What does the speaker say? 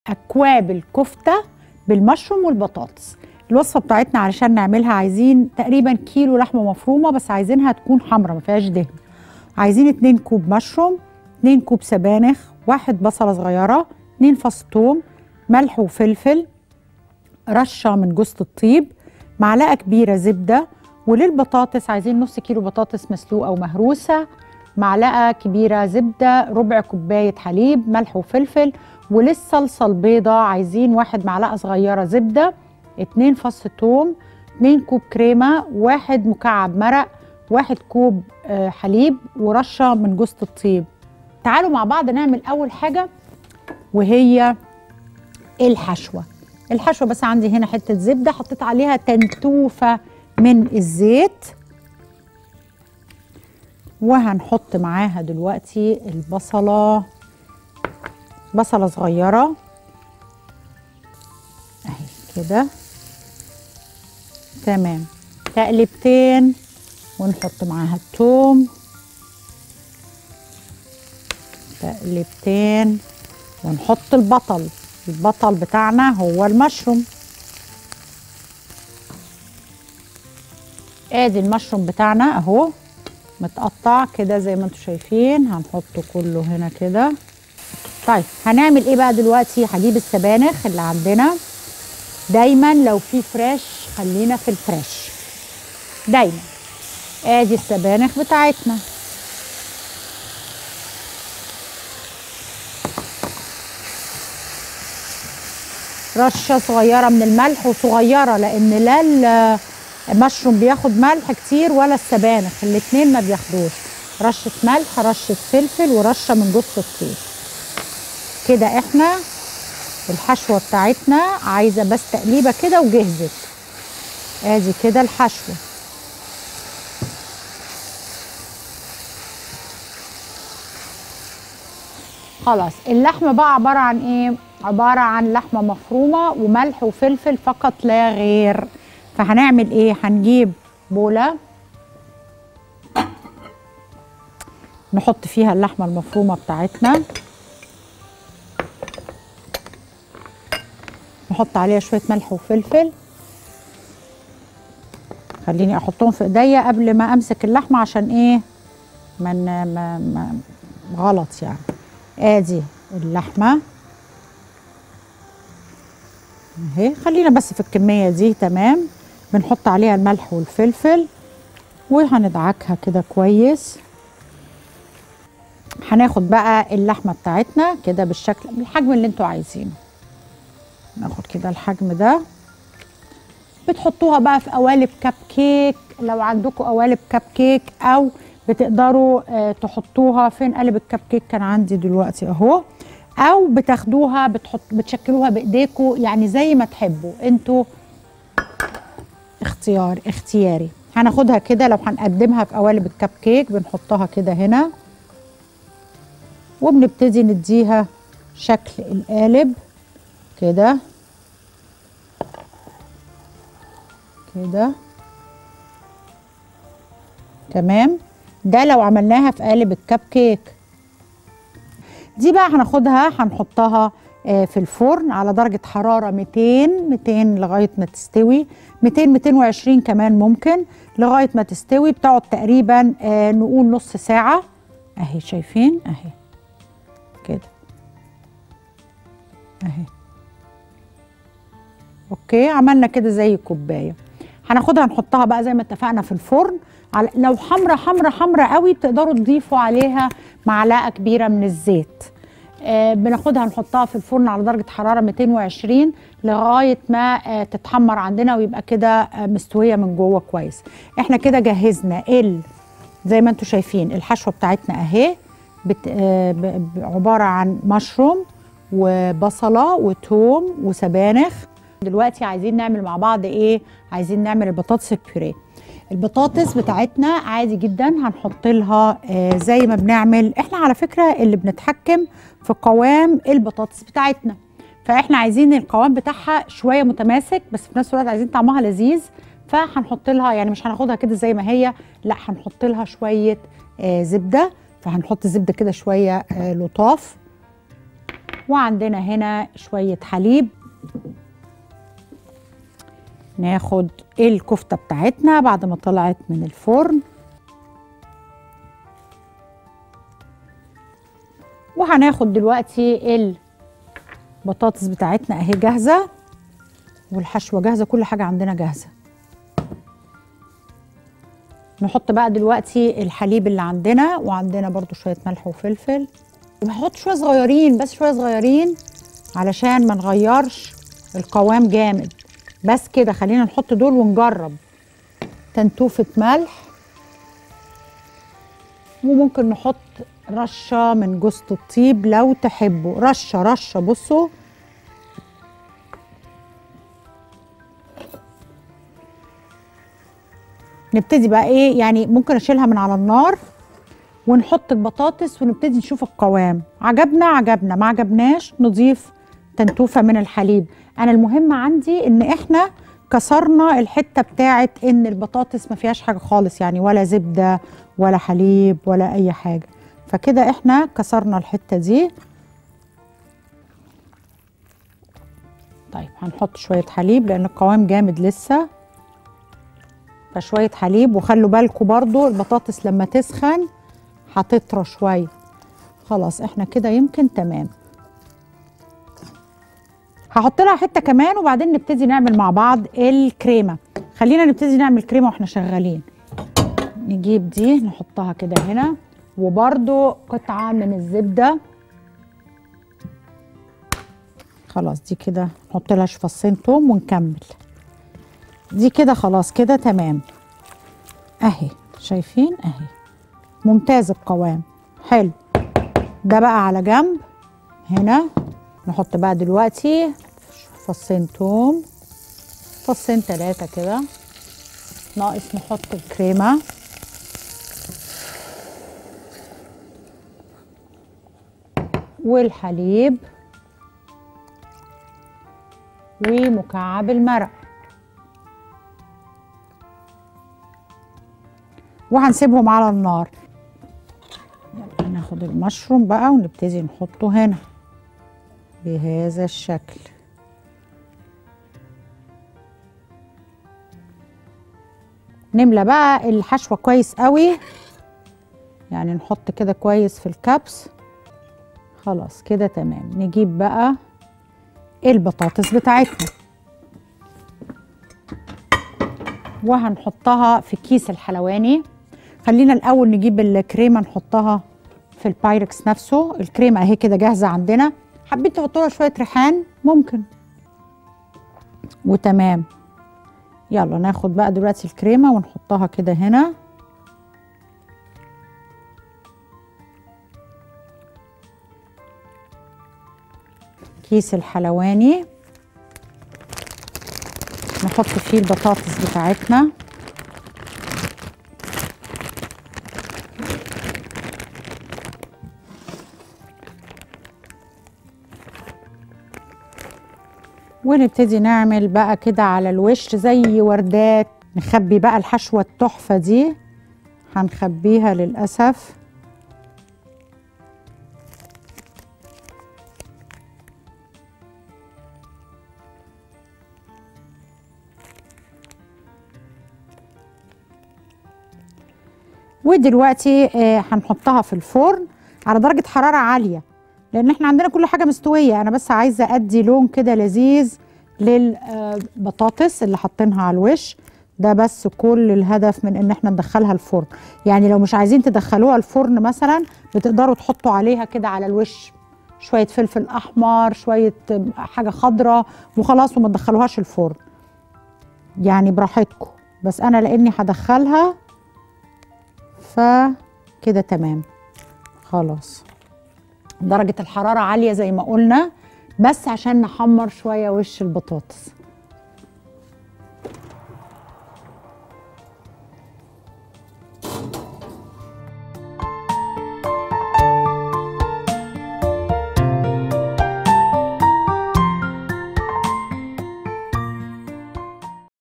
اكواب الكفته بالمشروم والبطاطس الوصفه بتاعتنا علشان نعملها عايزين تقريبا كيلو لحمه مفرومه بس عايزينها تكون حمرا ما فيهاش دهن عايزين 2 كوب مشروم 2 كوب سبانخ واحد بصله صغيره 2 فص ثوم ملح وفلفل رشه من جوز الطيب معلقه كبيره زبده وللبطاطس عايزين نص كيلو بطاطس مسلوقه ومهروسه معلقه كبيره زبده ربع كوبايه حليب ملح وفلفل وللصلصه البيضاء عايزين واحد معلقه صغيره زبده اتنين فص ثوم اتنين كوب كريمه واحد مكعب مرق واحد كوب آه، حليب ورشه من جوز الطيب تعالوا مع بعض نعمل اول حاجه وهي الحشوه الحشوه بس عندي هنا حته زبده حطيت عليها تنتوفه من الزيت وهنحط معاها دلوقتي البصله بصله صغيره اهي كده تمام تقلبتين ونحط معاها الثوم تقلبتين ونحط البطل البطل بتاعنا هو المشروم ادي المشروم بتاعنا اهو متقطع كده زي ما انتم شايفين هنحطه كله هنا كده طيب هنعمل ايه بقى دلوقتي هجيب السبانخ اللي عندنا دايما لو في فريش خلينا في الفريش دايما ادي السبانخ بتاعتنا رشه صغيره من الملح وصغيره لان لا المشروم بياخد ملح كتير ولا السبانخ الاتنين ما بياخدوش رشه ملح رشه فلفل ورشه من جوز الطيب كده احنا الحشوه بتاعتنا عايزه بس تقليبه كده وجهزت ادي كده الحشوه خلاص اللحمه بقى عباره عن ايه عباره عن لحمه مفرومه وملح وفلفل فقط لا غير فهنعمل ايه هنجيب بوله نحط فيها اللحمه المفرومه بتاعتنا نحط عليها شويه ملح وفلفل خليني احطهم في ايديا قبل ما امسك اللحمه عشان ايه من ما ما غلط يعني ادي اللحمه اهي خلينا بس في الكميه دي تمام بنحط عليها الملح والفلفل وهندعكها كده كويس هناخد بقى اللحمه بتاعتنا كده بالشكل بالحجم اللي انتوا عايزينه ناخد كده الحجم ده بتحطوها بقى في قوالب كب كيك لو عندكم قوالب كب كيك او بتقدروا آه تحطوها فين قالب الكب كيك كان عندي دلوقتي اهو او بتاخدوها بتحط بتشكلوها بايديكم يعني زي ما تحبوا انتوا اختيار اختياري هناخدها كده لو هنقدمها في قوالب الكب كيك بنحطها كده هنا وبنبتدي نديها شكل القالب كده كده تمام ده لو عملناها في قالب الكب كيك دي بقى هناخدها هنحطها في الفرن على درجة حرارة 200 200 لغاية ما تستوي 200 220 كمان ممكن لغاية ما تستوي بتقعد تقريبا نقول نص ساعة اهي شايفين اهي كده اهي اوكي عملنا كده زي كوبايه هناخدها نحطها بقى زي ما اتفقنا في الفرن على لو حمرة حمرة حمرة قوي بتقدروا تضيفوا عليها معلقه كبيره من الزيت آه بناخدها نحطها في الفرن على درجه حراره 220 لغايه ما آه تتحمر عندنا ويبقى كده آه مستويه من جوه كويس احنا كده جهزنا ال زي ما انتم شايفين الحشوه بتاعتنا اهي بت آه عباره عن مشروم وبصله وتوم وسبانخ دلوقتي عايزين نعمل مع بعض ايه عايزين نعمل البطاطس البيوريه البطاطس بتاعتنا عادي جدا هنحط لها آه زي ما بنعمل احنا على فكره اللي بنتحكم في قوام البطاطس بتاعتنا فاحنا عايزين القوام بتاعها شويه متماسك بس في نفس الوقت عايزين طعمها لذيذ فهنحط لها يعني مش هناخدها كده زي ما هي لا هنحط لها شويه آه زبده فهنحط زبده كده شويه آه لطاف وعندنا هنا شويه حليب ناخد الكفته بتاعتنا بعد ما طلعت من الفرن وهناخد دلوقتي البطاطس بتاعتنا اهي جاهزه والحشوه جاهزه كل حاجه عندنا جاهزه نحط بقى دلوقتي الحليب اللي عندنا وعندنا برضو شويه ملح وفلفل بحط شويه صغيرين بس شويه صغيرين علشان ما نغيرش القوام جامد بس كده خلينا نحط دول ونجرب تنتوفه ملح وممكن نحط رشه من جوز الطيب لو تحبوا رشه رشه بصوا نبتدي بقى ايه يعني ممكن اشيلها من على النار ونحط البطاطس ونبتدي نشوف القوام عجبنا عجبنا ما عجبناش نضيف تنتوفه من الحليب انا المهم عندي ان احنا كسرنا الحته بتاعه ان البطاطس ما فيهاش حاجه خالص يعني ولا زبده ولا حليب ولا اي حاجه فكده احنا كسرنا الحته دي طيب هنحط شويه حليب لان القوام جامد لسه فشويه حليب وخلوا بالكم برضو البطاطس لما تسخن هتطرى شويه خلاص احنا كده يمكن تمام هحط لها حته كمان وبعدين نبتدي نعمل مع بعض الكريمه خلينا نبتدي نعمل كريمه واحنا شغالين نجيب دي نحطها كده هنا وبرده قطعه من الزبده خلاص دي كده نحط لها فصين توم ونكمل دي كده خلاص كده تمام اهي شايفين اهي ممتاز القوام حلو ده بقى على جنب هنا نحط بقى دلوقتي فصين توم فصين ثلاثة كده ناقص نحط الكريمة والحليب ومكعب المرق وهنسيبهم على النار يلا ناخد المشروم بقى ونبتدي نحطه هنا بهذا الشكل نملى بقى الحشوه كويس قوي يعني نحط كده كويس في الكبس خلاص كده تمام نجيب بقى البطاطس بتاعتنا وهنحطها في كيس الحلواني خلينا الاول نجيب الكريمه نحطها في البايركس نفسه الكريمه اهي كده جاهزه عندنا حبيت تحط لها شويه ريحان ممكن وتمام يلا ناخد بقى دلوقتي الكريمه ونحطها كده هنا كيس الحلواني نحط فيه البطاطس بتاعتنا ونبتدي نعمل بقى كده على الوش زي وردات نخبي بقى الحشوة التحفة دي هنخبيها للأسف ودلوقتي آه هنحطها في الفرن على درجة حرارة عالية لان احنا عندنا كل حاجه مستويه انا بس عايزه ادي لون كده لذيذ للبطاطس اللي حاطينها على الوش ده بس كل الهدف من ان احنا ندخلها الفرن يعني لو مش عايزين تدخلوها الفرن مثلا بتقدروا تحطوا عليها كده على الوش شويه فلفل احمر شويه حاجه خضراء وخلاص وما تدخلوهاش الفرن يعني براحتكم بس انا لاني هدخلها فكده تمام خلاص درجة الحرارة عالية زي ما قلنا بس عشان نحمر شوية وش البطاطس